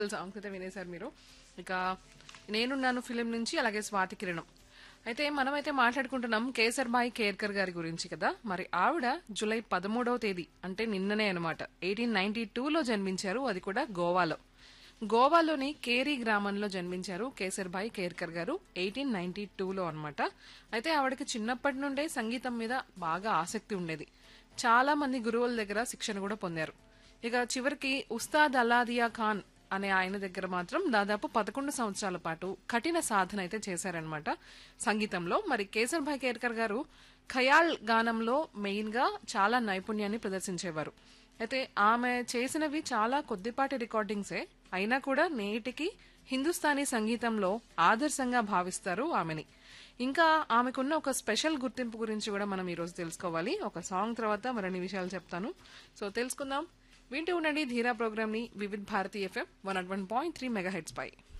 songs అయితే వినేశారు మీరు ఇక నేనున్నాను ఫిలిం నుంచి అలాగే స్వాతి కిరణం అయితే మనమైతే మాట్లాడుకుంటున్నాం కేసర్ బాయ్ కేర్కర్ గారి గురించి కదా మరి ఆవిడ జూలై పదమూడవ తేదీ అంటే నిన్ననే అనమాట ఎయిటీన్ నైన్టీ టూలో జన్మించారు అది కూడా గోవాలో గోవాలోని కేరీ గ్రామంలో జన్మించారు కేసర్భాయ్ కేర్కర్ గారు ఎయిటీన్ నైన్టీ టూలో అనమాట అయితే ఆవిడకి చిన్నప్పటి నుండే సంగీతం మీద బాగా ఆసక్తి ఉండేది చాలా మంది గురువుల దగ్గర శిక్షణ కూడా పొందారు ఇక చివరికి ఉస్తాద్ అలాదియా ఖాన్ అనే ఆయన దగ్గర మాత్రం దాదాపు పదకొండు సంవత్సరాల పాటు కఠిన సాధన అయితే చేశారనమాట సంగీతంలో మరి కేసర్భాయ్ కేర్కర్ గారు ఖయాల్ గానంలో మెయిన్ గా చాలా నైపుణ్యాన్ని ప్రదర్శించేవారు అయితే ఆమె చేసినవి చాలా కొద్దిపాటి రికార్డింగ్సే అయినా కూడా నేటికి హిందుస్థానీ సంగీతంలో ఆదర్శంగా భావిస్తారు ఆమెని ఇంకా ఆమెకున్న ఒక స్పెషల్ గుర్తింపు గురించి కూడా మనం ఈరోజు తెలుసుకోవాలి ఒక సాంగ్ తర్వాత మరిన్ని విషయాలు చెప్తాను సో తెలుసుకుందాం వింటూ ఉండండి ధీరా ప్రోగ్రామ్ ని Vividh Bharati FM one nought one point three mega heads పై